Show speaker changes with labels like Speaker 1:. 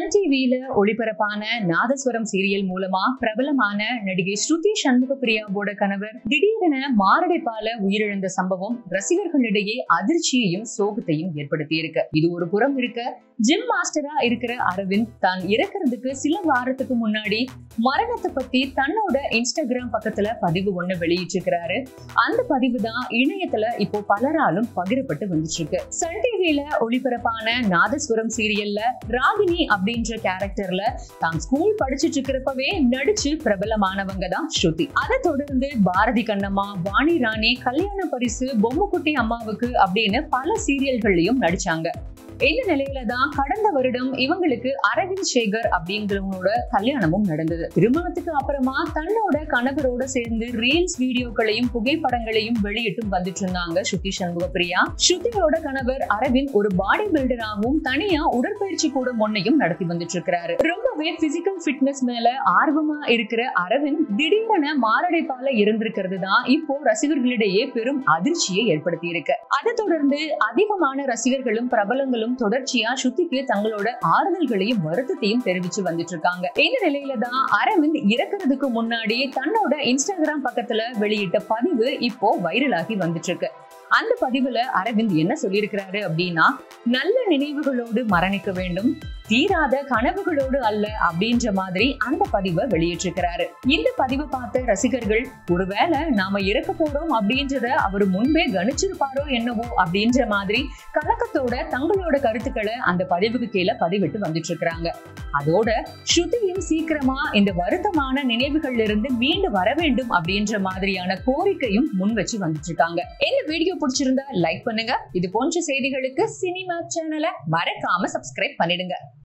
Speaker 1: Sun டிவியில ஒளிபரப்பான நாதஸ்வரம் serial மூலமா பிரபலமான நடிகை ஸ்ருதி சண்முக பிரியாவோட கணவர் திடீரென மாரடைப்பால உயிரிழந்த சம்பவம் ரசிகர்களிடையே அதிர்ச்சியையும் சோகத்தையும் ஏற்படுத்தி இருக்கு இது ஒரு புறம் இருக்க ஜிம் மாஸ்டரா இருக்கிற அரவிந்த் தான் இறக்குறதுக்கு சில வாரத்துக்கு முன்னாடி மரணத்தை பத்தி தன்னோட இன்ஸ்டாகிராம் பக்கத்துல பதிவு ஒண்ணு வெளியிட்டிருக்கிறாரு அந்த பதிவு தான் இணையத்துல இப்போ பலராலும் பகிரப்பட்டு வந்துட்டு இருக்கு சன் டிவியில ஒளிபரப்பான நாதஸ்வரம் சீரியல்ல ராகினி அப்படின்ற கேரக்டர்ல தான் ஸ்கூல் படிச்சுட்டு இருக்கிறப்பவே நடிச்சு பிரபலமானவங்க தான் ஸ்ருதி அதை தொடர்ந்து பாரதி கண்ணம்மா வாணி ராணி கல்யாண பரிசு பொம்முக்குட்டி அம்மாவுக்கு அப்படின்னு பல சீரியல்கள்லயும் நடிச்சாங்க இந்த நிலையில தான் கடந்த வருடம் இவங்களுக்கு அரவிந்த் சேகர் அப்படிங்கிறவங்களோட கல்யாணமும் நடந்தது திருமணத்துக்கு அப்புறமா தன்னோட கணவரோட சேர்ந்து ரீல்ஸ் வீடியோக்களையும் புகைப்படங்களையும் வெளியிட்டும் வந்துட்டு இருந்தாங்க ஸ்ருதி சண்முக பிரியா ஸ்ருதியோட கணவர் அரவிந்த் ஒரு பாடி பில்டராகவும் தனியா உடற்பயிற்சி கூடம் ஒன்னையும் நடத்தி வந்துட்டு இருக்கிறாரு ரொம்பவே பிசிக்கல் ஃபிட்னஸ் மேல ஆர்வமா இருக்கிற அரவிந்த் திடீரென மாரடைப்பால இருந்திருக்கிறது தான் இப்போ ரசிகர்களிடையே பெரும் அதிர்ச்சியை ஏற்படுத்தி இருக்கு அதை தொடர்ந்து அதிகமான ரசிகர்களும் பிரபலங்களும் தொடர்ச்சியா ஸ்ருதிக்கு தங்களோட ஆறுதல்களையும் வருத்தத்தையும் தெரிவிச்சு வந்துட்டு இருக்காங்க இந்த நிலையில தான் அரவிந்த் இறக்குறதுக்கு முன்னாடி தன்னோட இன்ஸ்டாகிராம் பக்கத்துல வெளியிட்ட பதிவு இப்போ வைரலாகி வந்துட்டு இருக்கு அந்த பதிவுல அரவிந்த் என்ன சொல்லியிருக்கிறாரு அப்படின்னா நல்ல நினைவுகளோடு மரணிக்க வேண்டும் தீராத கனவுகளோடு அல்ல அப்படின்ற மாதிரி அந்த பதிவை வெளியிட்டிருக்கிறாரு இந்த பதிவை பார்த்த ரசிகர்கள் ஒருவேளை நாம இறக்க போறோம் அப்படின்றத அவர் முன்பே கணிச்சிருப்பாரோ என்னவோ அப்படின்ற மாதிரி கலக்கத்தோட தங்களோட கருத்துக்களை அந்த பதிவுக்கு கீழே பதிவிட்டு வந்துட்டு இருக்கிறாங்க அதோட ஸ்ருதியும் சீக்கிரமா இந்த வருத்தமான நினைவுகள்ல இருந்து மீண்டு வர வேண்டும் அப்படின்ற மாதிரியான கோரிக்கையும் முன் வச்சு வந்துட்டு இருக்காங்க இந்த வீடியோ பிடிச்சிருந்தா லைக் பண்ணுங்க இது போன்ற செய்திகளுக்கு சினிமா சேனலை மறக்காம சப்ஸ்கிரைப் பண்ணிடுங்க